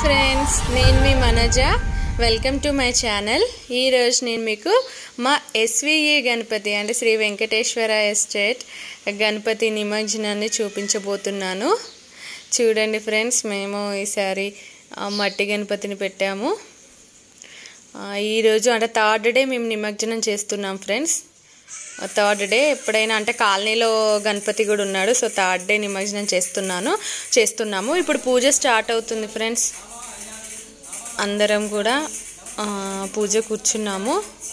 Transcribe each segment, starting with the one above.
friends నేను మీ Manaja welcome to my channel ఈరోజు నేను మీకు మా ఎస్విఈ గణపతి అంటే శ్రీ వెంకటేశ్వర ఎస్టేట్ గణపతి నిమజ్జనాన్ని చూపించబోతున్నాను చూడండి ఫ్రెండ్స్ మేము ఈసారి ఆ, మట్టి గణపతిని పెట్టాము ఆ, ఈరోజు అంటే థర్డ్ డే మేము నిమజ్జనం చేస్తున్నాం ఫ్రెండ్స్ థర్డ్ డే ఎప్పుడైనా అంటే కాలనీలో గణపతి కూడా ఉన్నాడు సో థర్డ్ డే నిమజ్జనం చేస్తున్నాను చేస్తున్నాము ఇప్పుడు పూజ స్టార్ట్ అవుతుంది ఫ్రెండ్స్ అందరం కూడా ఆ, పూజ కూర్చున్నాము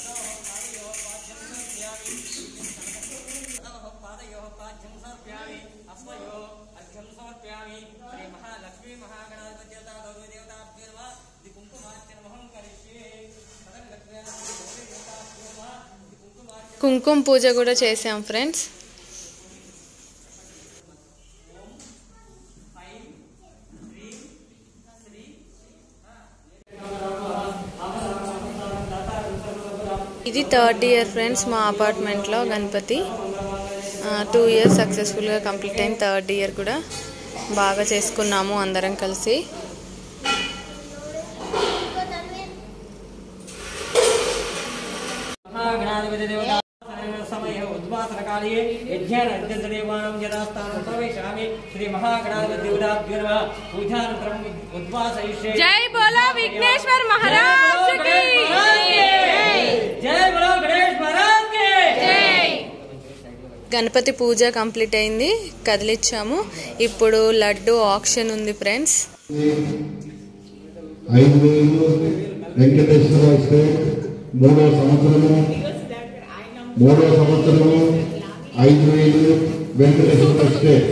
కుంకుమ పూజ కూడా చేసాం ఫ్రెండ్స్ ఇది థర్డ్ ఇయర్ ఫ్రెండ్స్ మా అపార్ట్మెంట్లో గణపతి టూ ఇయర్స్ సక్సెస్ఫుల్గా కంప్లీట్ అయిన థర్డ్ ఇయర్ కూడా బాగా చేసుకున్నాము అందరం కలిసి సమయ ఉద్వాసనకాలే యజ్ఞాన అత్యంతదేవానం జనాస్థానం ప్రవేశామి శ్రీ మహాగణాధిపతి దేవతాభ్యో నమః పూజానంతరం ఉద్వాసయిష్యే జై బోలో విఘ్నేశ్వర్ మహారాజ్ కి జై బలో గణేష్ మహారాజ్ కి గణపతి పూజ కంప్లీట్ అయింది కదిలిచ్చాము ఇప్పుడు లడ్డు ఆప్షన్ ఉంది ఫ్రెండ్స్ ఐదు వేలు వెంకటేశ్వర ఎస్టేట్ మూడో సంవత్సరము మూడో సంవత్సరము ఐదు వేలు వెంకటేశ్వర ఎస్టేట్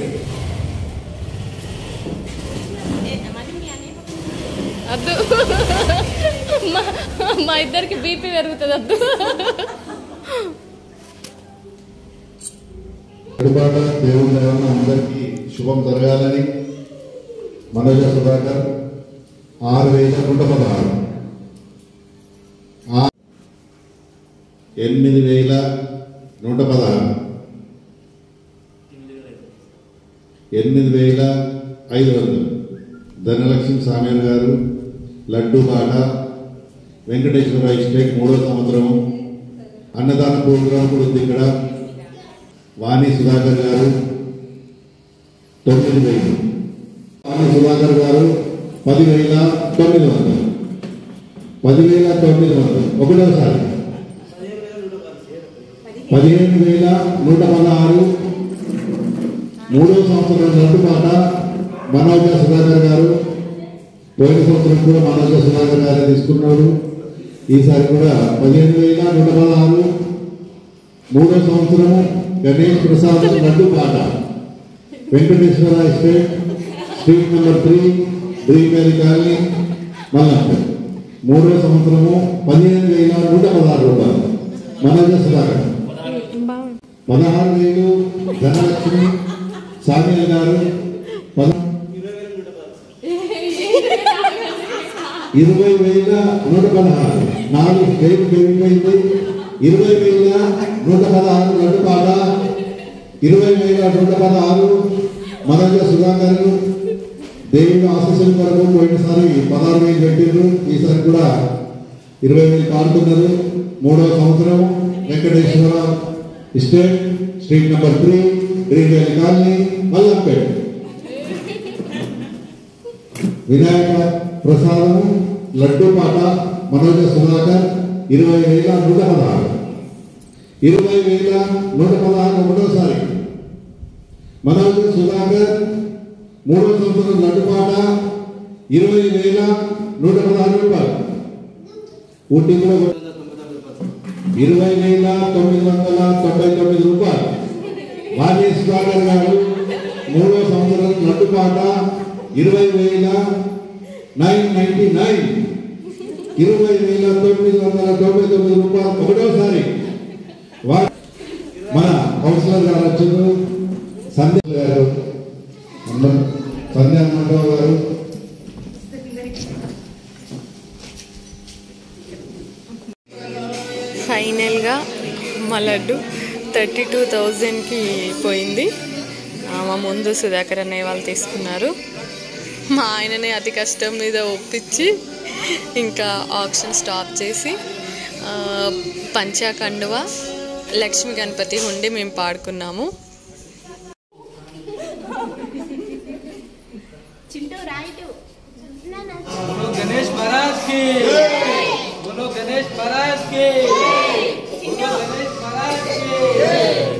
అద్దు మా మా ఇద్దరికి బీపీ పెరుగుతుంది అద్దు కడుపాట దేవుని దేవన అందరికీ శుభం జరగాలని మనోజ సుధాకర్ ఆరు వేల నూట పదహారు ఆ- ఎనిమిది వేల నూట పదహారు ఎనిమిది వేల ఐదు వందలు ధనలక్ష్మి సామేర్ గారు లడ్డు బాట వెంకటేశ్వర ఎస్టేట్ మూడో సంవత్సరం అన్నదాన ప్రోగ్రాం కూడా ఉంది ఇక్కడ వాణి సుధాకర్ గారు తొమ్మిది వేలు వాణి సుధాకర్ గారు పదివేల తొమ్మిది వందలు పదివేల తొమ్మిది వందలు ఒకటోసారి పదిహేను వేల నూట పదహారు మూడో సంవత్సరం రెండు పాట మనోజ సుధాకర్ గారు పోయిన సంవత్సరం కూడా మనోజ సుధాకర్ గారే తీసుకున్నారు ఈసారి కూడా పదిహేను వేల నూట పదహారు మూడో సంవత్సరము గణేష్ ప్రసాద్ లడ్డు పాట Venkateswara estate street number three డ్రీమేరి కాలనీ మల్లంపేట్ మూడో సంవత్సరము పదిహేను వేల నూట పదహారు రూపాయలు మనోజ సుధాకర్ పదహారు వేలు ధనలక్ష్మి సామియల్ గారు పద ఇరవై వేల నూట పదహారు నాలుగు వేలు పెరిగిపోయింది ఇరవై వేల నూట పదహారు లడ్డు పాట ఇరవై వేల నూట పదహారు మనోజ సుధాకర్ దేవుడు ఆశీస్సుల కొరకు పోయినసారి పదహారు వేలు పెట్టిండ్రు ఈసారి కూడా ఇరవై వేలు పాడుతున్నారు మూడవ సంవత్సరం Venkateswara estate street number three green valley colony Mallampet Vinayaka ప్రసాదము లడ్డు పాట మనోజ సుధాకర్ ఇరవై వేల నూట పదహారు ఇరవై వేల నూట పదహారు ఒకటోసారి మనోజ సుధాకర్ మూడో సంవత్సరం లడ్డు పాట ఇరవై వేల నూట పదహారు రూపాయలు ఊటీ కూడా ఇరవై వేల తొమ్మిది వందల తొంభై తొమ్మిది రూపాయలు వాణి సుధాకర్ గారు మూడో సంవత్సరం లడ్డు పాట ఇరవై వేల నైన్ నైన్టీ నైన్ ఇరవై వేల తొమ్మిది వందల తొంభై తొమ్మిది రూపాయలు ఒకటోసారి వా- మన కౌన్సిలర్ గారు వచ్చారు సంధ్య గారు అందరూ- సంధ్యా మండవ్ గారు ఫైనల్గా మా లడ్డు థర్టీ టూ థౌజండ్కి పోయింది ఆ, మా ముందు సుధాకర్ అన్నయ్య వాళ్ళు తీసుకున్నారు మా ఆయనని అతి కష్టం మీద ఒప్పించి ఇంకా ఆప్షన్ స్టాప్ చేసి ఆ, పంచాకండువ లక్ష్మీ గణపతి ఉండి మేము పాడుకున్నాము చింటూ రైట్ बोलो गणेश महाराज की बोलो गणेश महाराज की बोलो गणेश महाराज की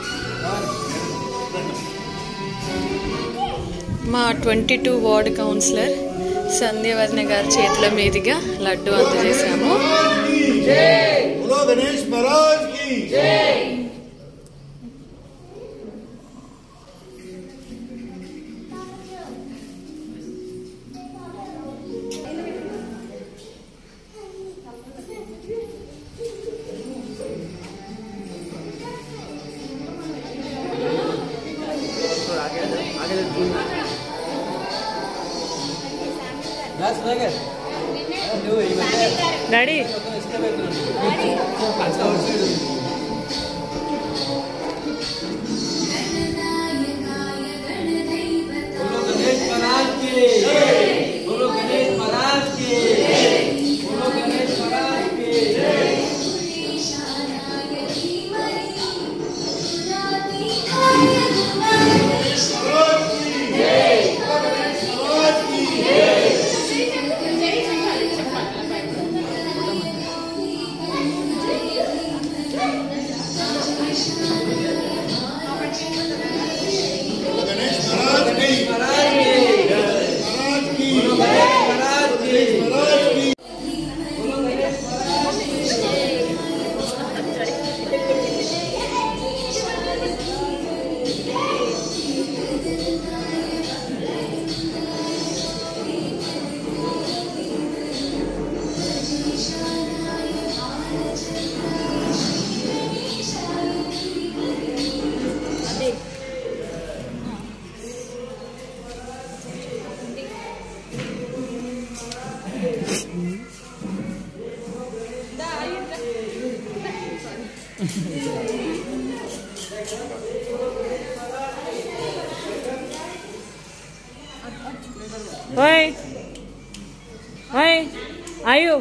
మా twenty two ward councillor Sandhyavarna గారి చేతుల మీదుగా లడ్డు అందజేశాము बोलो गणेश महाराज की बस हो गया लो ये बच्चा డాడీ तो इसके में तो पांच का और बोलो गणेश महाराज की बोलो गणेश महाराज की बोलो गणेश महाराज की गणेश महाराज की महाराज की महाराज की बोलो गणेश महाराज की महाराज की ఓయ్ ఓయ్ ఆయు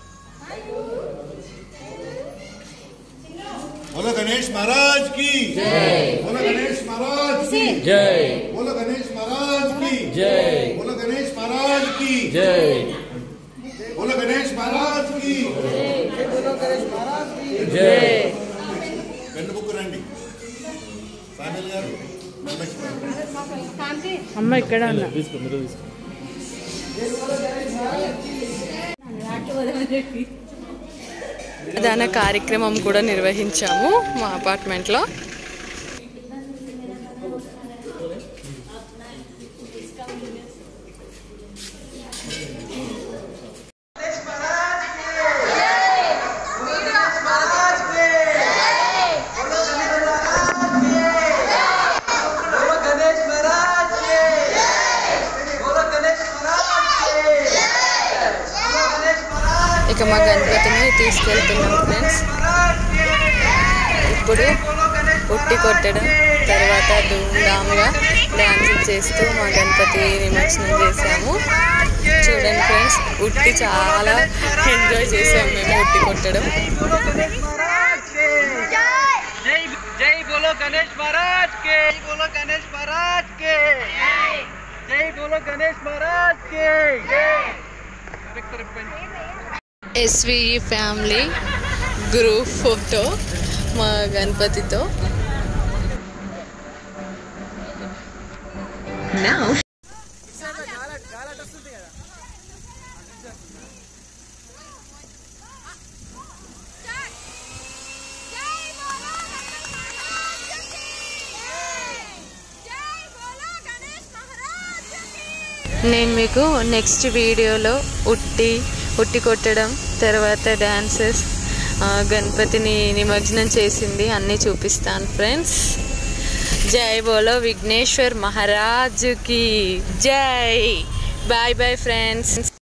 बोलो गणेश महाराज की जय बोलो गणेश महाराज की जय बोलो गणेश महाराज की जय बोलो गणेश महाराज की जय बोलो गणेश महाराज की जय పెన్ను బుక్ రండి సామిల్ గారు అమ్మ ఇక్కడ ఉన్నా దాని కార్యక్రమం కూడా నిర్వహించాము మా అపార్ట్మెంట్లో बोलो गणेश महाराज के बोलो गणेश महाराज के बोलो गणेश महाराज ఇక మా గణపతిని తీసుకెళ్తున్నాం ఫ్రెండ్స్ ఇప్పుడు ఉట్టి కొట్టడం తర్వాత ధూమ్ధామ్గా డ్యాన్స్ చేస్తూ మా గణపతి నిమజ్జనం చేసాము చూడండి ఫ్రెండ్స్ ఉట్టి చాలా ఎంజాయ్ చేసాము మేము ఉట్టి కొట్టడం जय जय बोलो गणेश महाराज के जय बोलो गणेश महाराज के जय बोलो गणेश महाराज के ఎస్విఈ ఫ్యామిలీ గ్రూప్ ఫోటో మా గణపతితో నేను మీకు నెక్స్ట్ వీడియోలో ఉట్టి ఉట్టి కొట్టడం తర్వాత డాన్సెస్ గణపతిని నిమజ్జనం చేసింది అన్నీ చూపిస్తాను ఫ్రెండ్స్ జై బోలో విఘ్నేశ్వర్ మహారాజుకి జై బాయ్ బాయ్ ఫ్రెండ్స్